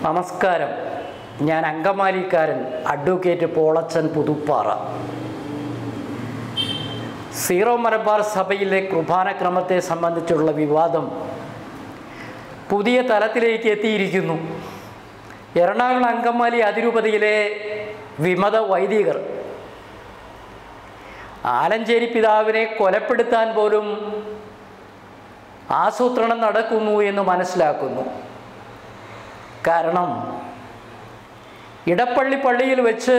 നമസ്കാരം ഞാൻ അങ്കമാലിക്കാരൻ അഡ്വക്കേറ്റ് പോളച്ചൻ പുതുപ്പാറ സീറോ മലബാർ സഭയിലെ കുർബാനക്രമത്തെ സംബന്ധിച്ചുള്ള വിവാദം പുതിയ തലത്തിലേക്ക് എത്തിയിരിക്കുന്നു എറണാകുളം അങ്കമാലി അതിരൂപതയിലെ വിമത വൈദികർ ആലഞ്ചേരി പിതാവിനെ കൊലപ്പെടുത്താൻ പോലും ആസൂത്രണം നടക്കുന്നു എന്ന് മനസ്സിലാക്കുന്നു കാരണം ഇടപ്പള്ളി പള്ളിയിൽ വെച്ച്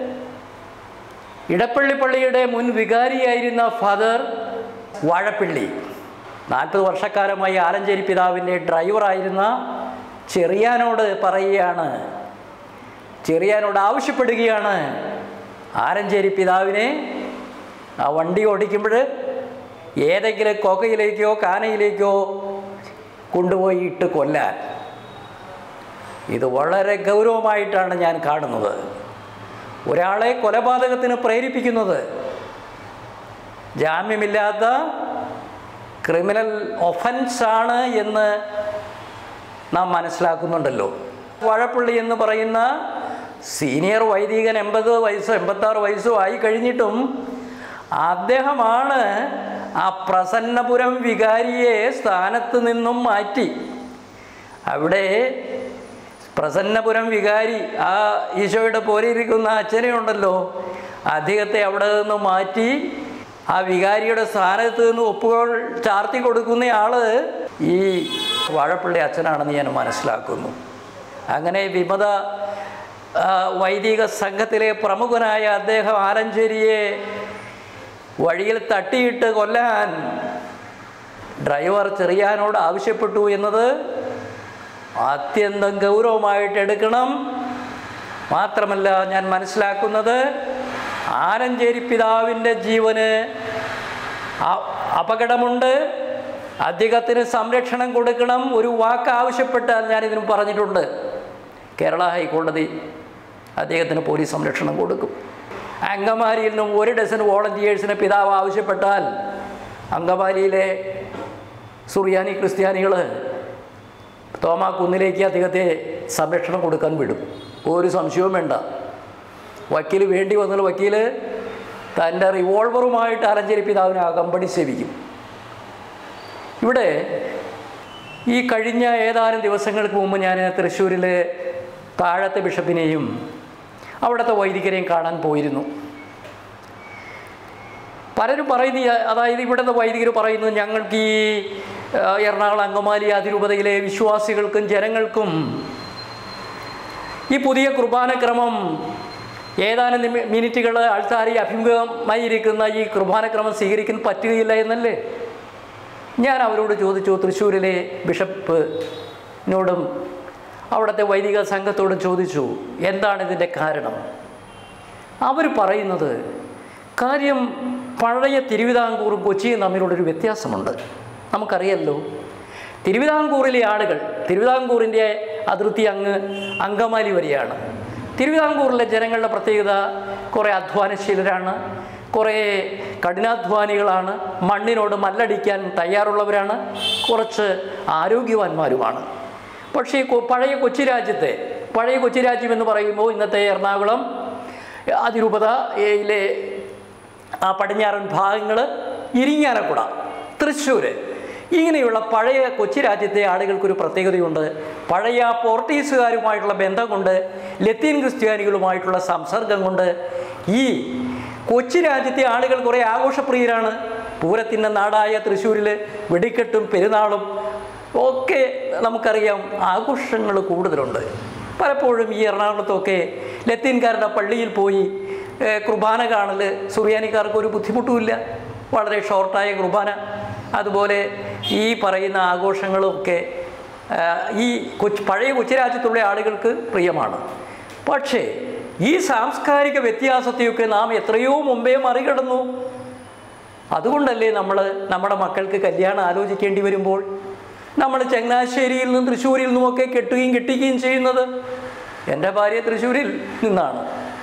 ഇടപ്പള്ളി പള്ളിയുടെ മുൻ വികാരിയായിരുന്ന ഫാദർ വാഴപ്പിള്ളി നാൽപ്പത് വർഷക്കാലമായി ആലഞ്ചേരി പിതാവിൻ്റെ ഡ്രൈവറായിരുന്ന ചെറിയാനോട് പറയുകയാണ് ചെറിയാനോട് ആവശ്യപ്പെടുകയാണ് ആലഞ്ചേരി പിതാവിനെ ആ വണ്ടി ഓടിക്കുമ്പോൾ ഏതെങ്കിലും കൊകയിലേക്കോ കാനയിലേക്കോ കൊണ്ടുപോയി ഇട്ട് കൊല്ലാൻ ഇത് വളരെ ഗൗരവമായിട്ടാണ് ഞാൻ കാണുന്നത് ഒരാളെ കൊലപാതകത്തിന് പ്രേരിപ്പിക്കുന്നത് ജാമ്യമില്ലാത്ത ക്രിമിനൽ ഒഫൻസാണ് എന്ന് നാം മനസ്സിലാക്കുന്നുണ്ടല്ലോ വാഴപ്പള്ളി എന്ന് പറയുന്ന സീനിയർ വൈദികൻ എൺപത് വയസ്സോ എൺപത്താറ് വയസ്സോ ആയി കഴിഞ്ഞിട്ടും അദ്ദേഹമാണ് ആ പ്രസന്നപുരം വികാരിയെ സ്ഥാനത്ത് നിന്നും മാറ്റി അവിടെ പ്രസന്നപുരം വികാരി ആ ഈശോയുടെ പോരിയിരിക്കുന്ന അച്ഛനെ ഉണ്ടല്ലോ അദ്ദേഹത്തെ അവിടെ നിന്ന് മാറ്റി ആ വികാരിയുടെ സ്ഥാനത്ത് നിന്ന് ഒപ്പുകൾ ചാർത്തി കൊടുക്കുന്നയാള് ഈ വാഴപ്പള്ളി അച്ഛനാണെന്ന് ഞാൻ മനസ്സിലാക്കുന്നു അങ്ങനെ വിമത ആ, വൈദിക സംഘത്തിലെ പ്രമുഖനായ അദ്ദേഹം ആലഞ്ചേരിയെ വഴിയിൽ തട്ടിയിട്ട് കൊല്ലാൻ ഡ്രൈവർ ചെറിയാനോട് ആവശ്യപ്പെട്ടു എന്നത് അത്യന്തം ഗൗരവമായിട്ട് എടുക്കണം മാത്രമല്ല ഞാൻ മനസ്സിലാക്കുന്നത് ആലഞ്ചേരി പിതാവിൻ്റെ ജീവന് അ- അപകടമുണ്ട് അദ്ദേഹത്തിന് സംരക്ഷണം കൊടുക്കണം ഒരു വാക്ക് ആവശ്യപ്പെട്ടാൽ ഞാനിതിന് പറഞ്ഞിട്ടുണ്ട് കേരള ഹൈക്കോടതി അദ്ദേഹത്തിന് പോലീസ് സംരക്ഷണം കൊടുക്കും അങ്കമാലിയിൽ നിന്നും ഒരു ഡസൻ വോളണ്ടിയേഴ്സിന് പിതാവ് ആവശ്യപ്പെട്ടാൽ അങ്കമാലിയിലെ സുറിയാനി ക്രിസ്ത്യാനികൾ തോമാ കുന്നിലേക്ക് അദ്ദേഹത്തെ സംരക്ഷണം കൊടുക്കാൻ വിടും ഒരു സംശയവും വേണ്ട വക്കീൽ വേണ്ടി വന്നാൽ വക്കീൽ തൻ്റെ റിവോൾവറുമായിട്ട് അലഞ്ചേരി പിതാവിനെ അകമ്പടി സേവിക്കും ഇവിടെ ഈ കഴിഞ്ഞ ഏതാനും ദിവസങ്ങൾക്ക് മുമ്പ് ഞാൻ തൃശ്ശൂരിൽ താഴത്തെ ബിഷപ്പിനെയും അവിടുത്തെ വൈദികരെയും കാണാൻ പോയിരുന്നു പലരും പറയുന്നു ഈ- അതായത് ഇവിടുത്തെ വൈദികർ പറയുന്നു ഞങ്ങൾക്ക് ഈ ആ, എറണാകുളം അങ്കമാലി അതിരൂപതയിലെ വിശ്വാസികൾക്കും ജനങ്ങൾക്കും ഈ പുതിയ കുർബാനക്രമം ഏതാനും നിമി- മിനിറ്റുകൾ ആൾത്താരി അഭിമുഖമായിരിക്കുന്ന ഈ കുർബാനക്രമം സ്വീകരിക്കാൻ പറ്റുകയില്ല എന്നല്ലേ ഞാൻ അവരോട് ചോദിച്ചു തൃശ്ശൂരിലെ ബിഷപ്പിനോടും അവിടുത്തെ വൈദിക സംഘത്തോടും ചോദിച്ചു എന്താണ് ഇതിൻ്റെ കാരണം അവർ പറയുന്നത് കാര്യം പഴയ തിരുവിതാംകൂറും കൊച്ചിയും തമ്മിലുള്ളൊരു വ്യത്യാസമുണ്ട് നമുക്കറിയാമല്ലോ തിരുവിതാംകൂറിലെ ആളുകൾ തിരുവിതാംകൂറിൻ്റെ അതിർത്തി അങ്ങ് അങ്കമാലി വരെയാണ് തിരുവിതാംകൂറിലെ ജനങ്ങളുടെ പ്രത്യേകത കുറേ അധ്വാനശീലരാണ് കുറേ കഠിനാധ്വാനികളാണ് മണ്ണിനോട് മല്ലടിക്കാൻ തയ്യാറുള്ളവരാണ് കുറച്ച് ആരോഗ്യവാന്മാരുമാണ് പക്ഷേ ഈ കൊ- പഴയ കൊച്ചി രാജ്യത്തെ പഴയ കൊച്ചി രാജ്യം എന്ന് പറയുമ്പോൾ ഇന്നത്തെ എറണാകുളം അതിരൂപതയിലെ ആ പടിഞ്ഞാറൻ ഭാഗങ്ങൾ ഇരിങ്ങാലക്കുട തൃശ്ശൂർ ഇങ്ങനെയുള്ള പഴയ കൊച്ചി രാജ്യത്തെ ആളുകൾക്കൊരു പ്രത്യേകതയുണ്ട് പഴയ പോർട്ടീസുകാരുമായിട്ടുള്ള ബന്ധം കൊണ്ട് ലത്തീൻ ക്രിസ്ത്യാനികളുമായിട്ടുള്ള സംസർഗം കൊണ്ട് ഈ കൊച്ചി രാജ്യത്തെ ആളുകൾ കുറേ ആഘോഷപ്രിയരാണ് പൂരത്തിൻ്റെ നാടായ തൃശ്ശൂരിൽ വെടിക്കെട്ടും പെരുന്നാളും ഒക്കെ നമുക്കറിയാം ആഘോഷങ്ങൾ കൂടുതലുണ്ട് പലപ്പോഴും ഈ എറണാകുളത്തൊക്കെ ലത്തീൻകാരുടെ പള്ളിയിൽ പോയി ഏഹ്, കുർബാന കാണൽ സുറിയാനിക്കാർക്ക് ഒരു ബുദ്ധിമുട്ടുമില്ല വളരെ ഷോർട്ടായ കുർബാന അതുപോലെ ഈ പറയുന്ന ആഘോഷങ്ങളൊക്കെ ആഹ്, ഈ കൊച്ച് പഴയ കൊച്ചി രാജ്യത്തുള്ള ആളുകൾക്ക് പ്രിയമാണ് പക്ഷേ ഈ സാംസ്കാരിക വ്യത്യാസത്തെയൊക്കെ നാം എത്രയോ മുമ്പേ മറികടന്നു അതുകൊണ്ടല്ലേ നമ്മൾ നമ്മുടെ മക്കൾക്ക് കല്യാണം ആലോചിക്കേണ്ടി വരുമ്പോൾ നമ്മൾ ചങ്ങനാശ്ശേരിയിൽ നിന്നും തൃശ്ശൂരിൽ നിന്നുമൊക്കെ കെട്ടുകയും കെട്ടിക്കുകയും ചെയ്യുന്നത് എൻ്റെ ഭാര്യ തൃശ്ശൂരിൽ നിന്നാണ്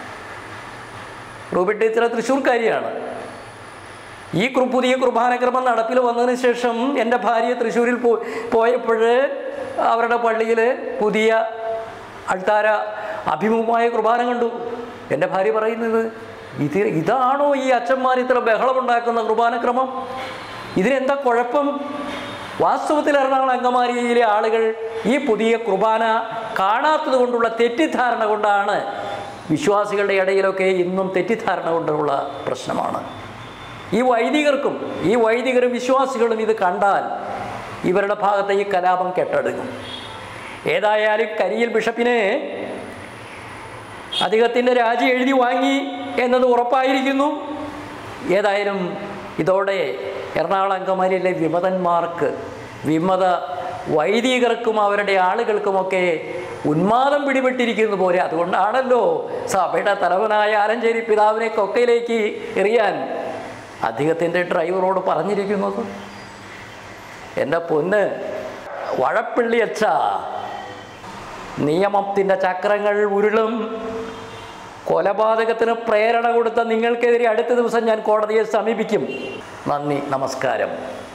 റൂബി ടീച്ചർ തൃശ്ശൂർക്കാരിയാണ് ഈ കു പുതിയ കുർബാനക്രമം നടപ്പിൽ വന്നതിന് ശേഷം എൻ്റെ ഭാര്യ തൃശ്ശൂരിൽ പോ പോയപ്പോൾ അവരുടെ പള്ളിയിൽ പുതിയ അൾത്താര അഭിമുഖമായ കുർബാന കണ്ടു എൻ്റെ ഭാര്യ പറയുന്നത് ഇത് ഇതാണോ ഈ അച്ഛന്മാർ ഇത്ര ബഹളമുണ്ടാക്കുന്ന കുർബാനക്രമം ഇതിനെന്താ കുഴപ്പം വാസ്തവത്തിൽ എറണാകുളം അങ്കമാലിയിലെ ആളുകൾ ഈ പുതിയ കുർബാന കാണാത്തത് കൊണ്ടുള്ള തെറ്റിദ്ധാരണ കൊണ്ടാണ് വിശ്വാസികളുടെ ഇടയിലൊക്കെ ഇന്നും തെറ്റിദ്ധാരണ കൊണ്ടുള്ള പ്രശ്നമാണ് ഈ വൈദികർക്കും ഈ വൈദികരും വിശ്വാസികളും ഇത് കണ്ടാൽ ഇവരുടെ ഭാഗത്തെ ഈ കലാപം കെട്ടടങ്ങും ഏതായാലും കരിയിൽ ബിഷപ്പിനെ അദ്ദേഹത്തിൻ്റെ രാജി എഴുതി വാങ്ങി എന്നത് ഉറപ്പായിരിക്കുന്നു ഏതായാലും ഇതോടെ എറണാകുളം അങ്കമാലിയിലെ വിമതന്മാർക്ക് വിമത വൈദികർക്കും അവരുടെ ആളുകൾക്കുമൊക്കെ ഉന്മാദം പിടിപെട്ടിരിക്കുന്നു പോലെ അതുകൊണ്ടാണല്ലോ സഭയുടെ തലവനായ ആലഞ്ചേരി പിതാവിനെ കൊക്കയിലേക്ക് എറിയാൻ അദ്ദേഹത്തിൻ്റെ ഡ്രൈവറോട് പറഞ്ഞിരിക്കുന്നത് എൻ്റെ പൊന്ന് വഴപ്പിള്ളി അച്ഛ നിയമത്തിൻ്റെ ചക്രങ്ങൾ ഉരുളും കൊലപാതകത്തിന് പ്രേരണ കൊടുത്ത നിങ്ങൾക്കെതിരെ അടുത്ത ദിവസം ഞാൻ കോടതിയെ സമീപിക്കും നന്ദി നമസ്കാരം